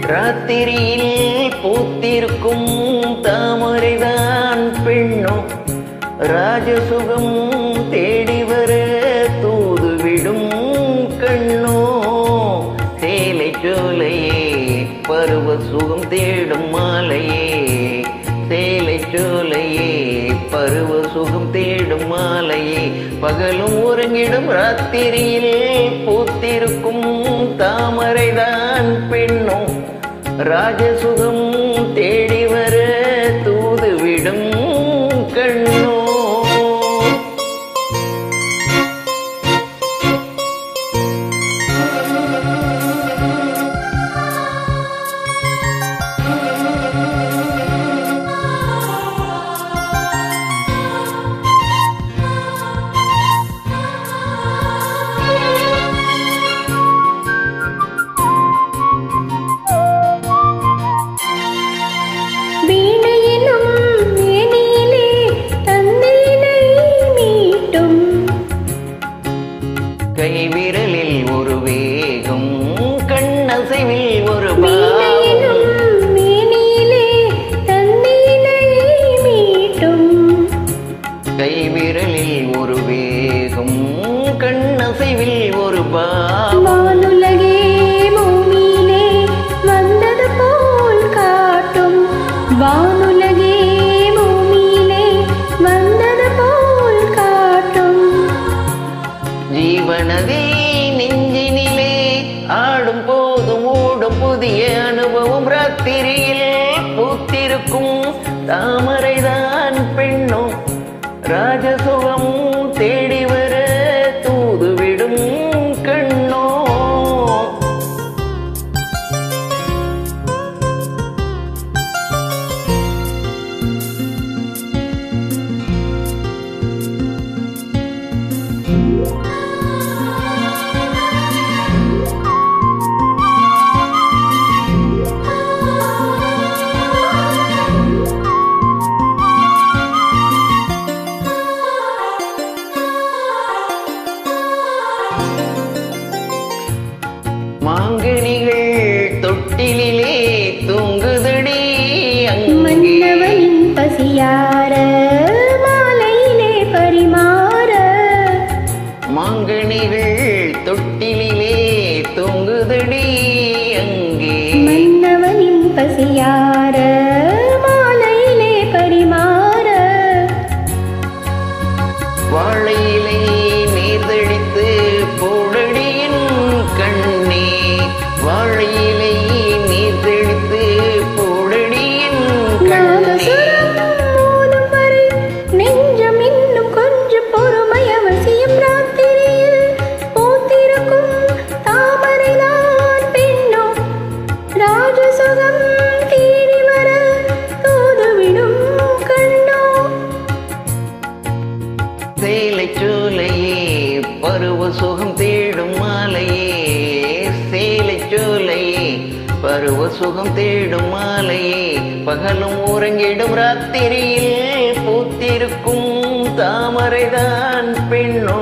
ராத்திரியில் பூத்திருக்கும் தாமரைதான் பெண்ணோ ராஜசுகம் தேடி வர தூதுவிடும் கண்ணோ சேலை சோலையே பருவ சுகம் தேடும் மாலையே சேலை சோலையே பருவ சுகம் தேடும் மாலையே பகலும் உறங்கிடும் ராத்திரியில் பூத்திருக்கும் தாமரைதான் பெண்ணும் ராஜசுகம் தேடி வர தூதுவிடும் கண்ணோ வீணையிலும் மேனியிலே தந்தையினை மீட்டும் கைவிரலில் ஒரு வேகம் கண்ணசைவில் ஒரு வீணையிலும் பாவம் மேனியிலே தந்தையினை மீட்டும் கைவிரலில் ஒரு வேகம் கண்ணசைவில் ஒரு பாவம் வானுலகே பூமியிலே வந்தது போல் காட்டும் வானுலகே பூமியிலே வந்தது போல் காட்டும் ஜீவனதி நெஞ்சினிலே ஆடும் போதும் ஓடும் புதிய அனுபவம் ராத்திரியில் பூத்திருக்கும் தாமரைதான் பெண்ணும் ராஜசுகம் தேடி வர தூதுவிடும் கண்ணோ மாங்கனிகள் தொட்டிலே தூங்குதடி அங்கே மன்னவனின் பசியார மாலையிலே பரிமாற மாங்கனிகள் தொட்டிலே தூங்குதடி அங்கே மன்னவனின் பசியார மாலையிலே பரிமாற வாழையிலை நீர்தழித்து போடடியின் கண்ணே வாழையிலை நீர்தழித்து போடடியின் கண்ணே நாதசுரம் மோதும் வரை நெஞ்சம் இன்னும் கொஞ்சம் பொறுமை அவசியம் ராத்திரியில் பூத்திருக்கும் தாமரைதான் பெண்ணோ ராஜசுகம் தேடி வர தூதுவிடும் கண்ணோ சேலை சோலையே பருவ சுகம் தேடும் மாலையே சேலை சோலையே பருவ சுகம் தேடும் மாலையே பகலும் உறங்கிடும் ராத்திரியில் பூத்திருக்கும் தாமரைதான் பெண்ணோ